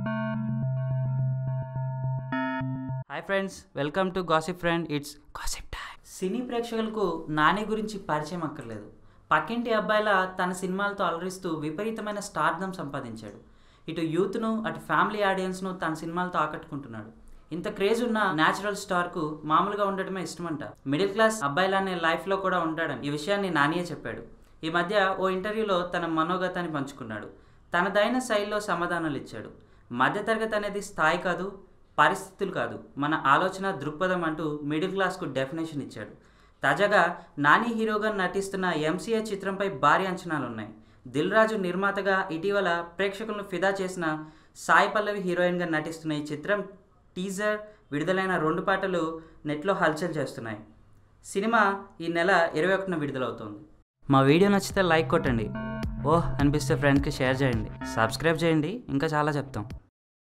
hi friends welcome to gossip friend it's gossip time సినీ ప్రేక్షకులకు నాని గురించి పరిచయం అక్కర్లేదు పక్కింటి అబ్బాయిల తన సినిమాలతో అలరిస్తూ విపరీతమైన స్టార్దం సంపాదించాడు ఇటు యూత్ను అటు ఫ్యామిలీ ఆడియన్స్ను తన సినిమాలతో ఆకట్టుకుంటున్నాడు ఇంత క్రేజ్ ఉన్న న్యాచురల్ స్టార్కు మామూలుగా ఉండటమే ఇష్టమంట మిడిల్ క్లాస్ అబ్బాయిలానే లైఫ్లో కూడా ఉంటాడని ఈ విషయాన్ని నానియే చెప్పాడు ఈ మధ్య ఓ ఇంటర్వ్యూలో తన మనోగతాన్ని పంచుకున్నాడు తనదైన శైలిలో సమాధానాలు ఇచ్చాడు మధ్యతరగతి అనేది స్థాయి కాదు పరిస్థితులు కాదు మన ఆలోచన దృక్పథం అంటూ మిడిల్ క్లాస్కు డెఫినేషన్ ఇచ్చాడు తాజాగా నాని హీరోగా నటిస్తున్న ఎంసీఏ చిత్రంపై భారీ అంచనాలు ఉన్నాయి దిల్ రాజు నిర్మాతగా ఇటీవల ప్రేక్షకులను ఫిదా చేసిన సాయి పల్లవి హీరోయిన్గా నటిస్తున్న ఈ చిత్రం టీజర్ విడుదలైన రెండు పాటలు నెట్లో హల్చల్ చేస్తున్నాయి సినిమా ఈ నెల ఇరవై ఒకటిన విడుదలవుతోంది మా వీడియో నచ్చితే లైక్ కొట్టండి ఓహ్ అనిపిస్తే ఫ్రెండ్కి షేర్ చేయండి సబ్స్క్రైబ్ చేయండి ఇంకా చాలా చెప్తాం